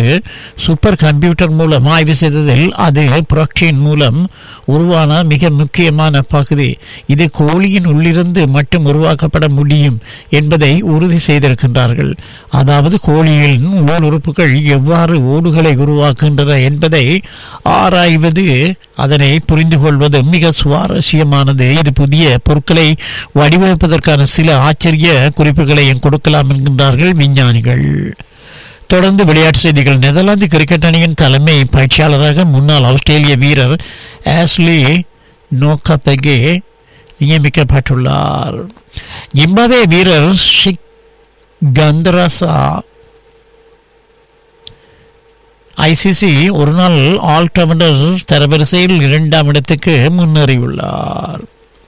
super computer மூலம் ஆய்வு செய்ததில் அது புரோட்டீன் மூலம் உருவான மிக முக்கியமான பகுதி இது கோழியின் உள்ளிருந்து மட்டும் உருவாக்கப்பட முடியும் என்பதை உறுதி செய்திருக்கின்றார்கள் அதாவது கோழியின் உடல் உறுப்புகள் எவ்வாறு ஓடுகளை உருவாக்குகின்றன என்பதை ஆராய்வது அதனை புரிந்து கொள்வது மிக சுவாரஸ்யமானது இது புதிய பொருட்களை வடிவமைப்பதற்கான சில ஆச்சரிய குறிப்புகளையும் கொடுக்கலாம் என்கின்றார்கள் விஞ்ஞானிகள் தொடர்ந்து விளையாட்டு செய்திகள் நெதர்லாந்து கிரிக்கெட் அணியின் தலைமை பயிற்சியாளராக முன்னாள் ஆஸ்திரேலிய வீரர் ஆஸ்லி நோக்கபெகே நியமிக்கப்பட்டுள்ளார் ஜிம்பாவே வீரர் ஷிக் கந்தரசா ஐசிசி ஒருநாள் ஆல் ரவுண்டர் தரவரிசையில் இரண்டாம் இடத்துக்கு முன்னேறியுள்ளார்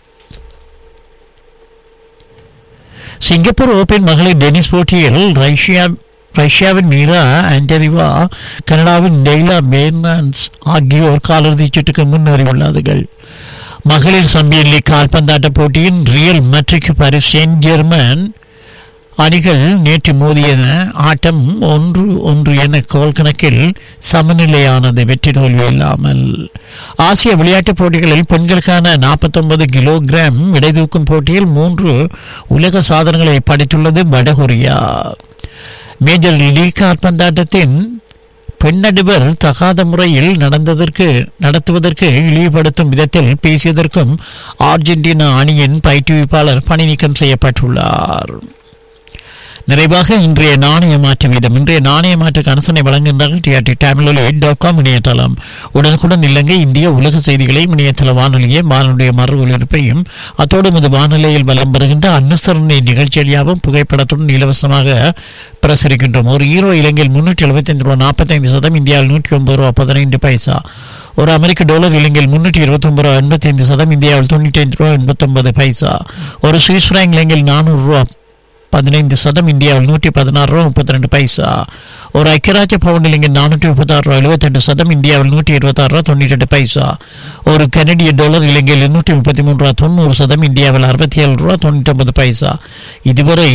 சிங்கப்பூர் ஓபன் மகளிர் டென்னிஸ் போட்டியில் ரஷ்யா ரஷ்யாவின் மீரா ஆண்டரிவா கனடாவின் டெய்லா பேர்னான்ஸ் ஆகியோர் காலிறுதிச் சுற்றுக்கு முன்னேறியுள்ளார்கள் மகளிர் சாம்பியன் லீக் கால்பந்தாட்ட போட்டியின் real Madrid Paris saint Germain அணிகள் நேற்று மோதிய ஆட்டம் ஒன்று ஒன்று என கோல் கணக்கில் சமநிலையானது வெற்றி தோல்வி இல்லாமல் ஆசிய விளையாட்டுப் போட்டிகளில் பெண்களுக்கான நாற்பத்தொன்பது கிலோகிராம் இடைதூக்கும் போட்டியில் மூன்று உலக சாதனைகளை படைத்துள்ளது வடகொரியா மேஜர் லீக் கால்பந்தாட்டத்தின் பெண்ணடிவர் தகாத முறையில் நடந்ததற்கு நடத்துவதற்கு இழிவுபடுத்தும் விதத்தில் பேசியதற்கும் அர்ஜென்டினா அணியின் பயிற்றுவிப்பாளர் பணி நீக்கம் செய்யப்பட்டுள்ளார் நிறைவாக இன்றைய நாணய மாற்று வீதம் இன்றைய நாணய மாற்றுக்கு அனுசனை வழங்குகின்றார்கள் டிஆர்டி டேமிலொலி டாட் காம் இணையதளம் உடனுக்குடன் இலங்கை இந்திய உலக செய்திகளை இணையதள வானொலியை வானொலிய மறு ஒலிபரப்பையும் அத்தோடு இது வானொலியில் வலம் பெறுகின்ற அனுசரணை நிகழ்ச்சியாகவும் புகைப்படத்துடன் இலவசமாக பிரசரிக்கின்றோம் ஒரு ஈரோ இலங்கையில் முன்னூற்றி எழுபத்தைந்து ரூபா நாற்பத்தைந்து சதம் இந்தியாவில் நூற்றி ஒன்பது ரூபா பதினைந்து பைசா ஒரு அமெரிக்க டாலர் இலங்கையில் முன்னூற்றி இருபத்தொன்பது ரூபா எண்பத்தைந்து சதம் இந்தியாவில் தொண்ணூற்றி ஐந்து ரூபா எண்பத்தொன்பது பைசா ஒரு சுவிஸ் ஃப்ராங்க் இலங்கையில் நானூறு ரூபா பதினைந்து சதம் இந்தியாவில் நூற்றி பதினாறு ரூபா முப்பத்தி ரெண்டு பைசா ஒரு ஐக்கியராஜ்ய பவுண்டில் இங்கே நானூற்றி முப்பத்தாறு ரூபா எழுபத்தெட்டு சதம் இந்தியாவில் நூற்றி இருபத்தாறு ரூபா தொண்ணூற்றி எட்டு பைசா ஒரு கனடிய டாலர் இலங்கையில் நூற்றி முப்பத்தி மூணு ரூபா தொண்ணூறு சதம் இந்தியாவில் அறுபத்தி ஏழு ரூபா தொண்ணூற்றி ஒன்பது பைசா இதுவரை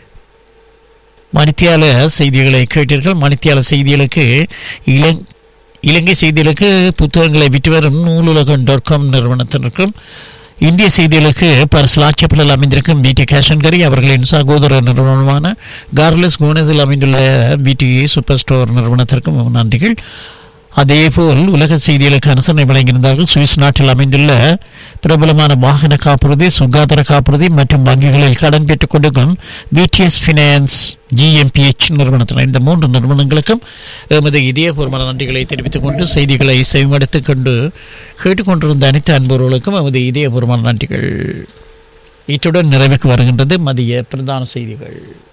மணித்தியால செய்திகளை கேட்டீர்கள் மணித்தியால செய்திகளுக்கு இளங் இலங்கை செய்திகளுக்கு புத்தகங்களை விட்டு வரும் நூலுலகம் டாட் காம் நிறுவனத்தினருக்கும் இந்திய செய்திகளுக்கு பரசலாச்சப்பலில் அமைந்திருக்கும் விடி கேஷன்கரி அவர்களின் சகோதர நிறுவனமான கார்லஸ் கோனஸில் அமைந்துள்ள விடி சூப்பர் ஸ்டோர் நிறுவனத்திற்கும் நன்றிகள் அதேபோல் உலக செய்திகளுக்கு அனுசரணை வழங்கியிருந்தார்கள் சுவிஸ் நாட்டில் அமைந்துள்ள பிரபலமான வாகன காப்புறுதி சுகாதார காப்புறுதி மற்றும் வங்கிகளில் கடன் பெற்றுக் கொடுக்கும் விடிஎஸ் ஃபினான்ஸ் ஜிஎம்பிஎச் நிறுவனத்தினர் இந்த மூன்று நிறுவனங்களுக்கும் எமது இதயபூர்வமான நன்றிகளை தெரிவித்துக் கொண்டு செய்திகளை செவிமடுத்துக் கொண்டு கேட்டுக்கொண்டிருந்த அனைத்து அன்பர்களுக்கும் எமது இதயபூர்வமான நன்றிகள் இத்துடன் நிறைவுக்கு வருகின்றது மதிய பிரதான செய்திகள்